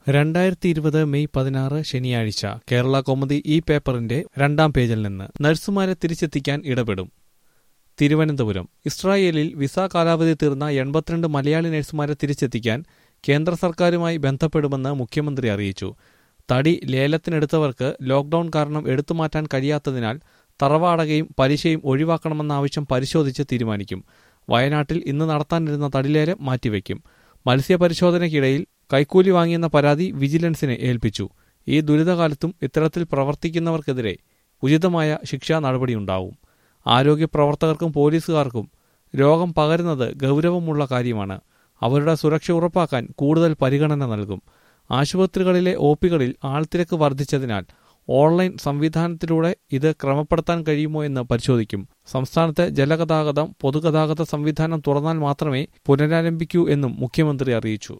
രണ്ടായിരത്തി ഇരുപത് മെയ് പതിനാറ് ശനിയാഴ്ച കേരള കൗമുദി ഈ പേപ്പറിന്റെ രണ്ടാം പേജിൽ നിന്ന് നഴ്സുമാരെ തിരിച്ചെത്തിക്കാൻ ഇടപെടും തിരുവനന്തപുരം ഇസ്രായേലിൽ വിസ കാലാവധി തീർന്ന എൺപത്തിരണ്ട് മലയാളി നഴ്സുമാരെ തിരിച്ചെത്തിക്കാൻ കേന്ദ്ര സർക്കാരുമായി ബന്ധപ്പെടുമെന്ന് മുഖ്യമന്ത്രി അറിയിച്ചു തടി ലേലത്തിനെടുത്തവർക്ക് ലോക്ഡൌൺ കാരണം എടുത്തുമാറ്റാൻ കഴിയാത്തതിനാൽ തറവാടകയും പലിശയും ഒഴിവാക്കണമെന്ന ആവശ്യം പരിശോധിച്ച് തീരുമാനിക്കും വയനാട്ടിൽ ഇന്ന് നടത്താനിരുന്ന തടിലേലം മാറ്റിവെക്കും മത്സ്യപരിശോധനയ്ക്കിടയിൽ കൈക്കൂലി വാങ്ങിയെന്ന പരാതി വിജിലൻസിനെ ഏൽപ്പിച്ചു ഈ ദുരിതകാലത്തും ഇത്തരത്തിൽ പ്രവർത്തിക്കുന്നവർക്കെതിരെ ഉചിതമായ ശിക്ഷാ നടപടിയുണ്ടാവും ആരോഗ്യ പ്രവർത്തകർക്കും പോലീസുകാർക്കും രോഗം പകരുന്നത് ഗൗരവമുള്ള കാര്യമാണ് അവരുടെ സുരക്ഷ ഉറപ്പാക്കാൻ കൂടുതൽ പരിഗണന നൽകും ആശുപത്രികളിലെ ഒ പികളിൽ ആൾത്തിരക്ക് വർദ്ധിച്ചതിനാൽ ഓൺലൈൻ സംവിധാനത്തിലൂടെ ഇത് ക്രമപ്പെടുത്താൻ കഴിയുമോ എന്ന് പരിശോധിക്കും സംസ്ഥാനത്തെ ജലഗതാഗതം പൊതുഗതാഗത സംവിധാനം തുറന്നാൽ മാത്രമേ പുനരാരംഭിക്കൂ എന്നും മുഖ്യമന്ത്രി അറിയിച്ചു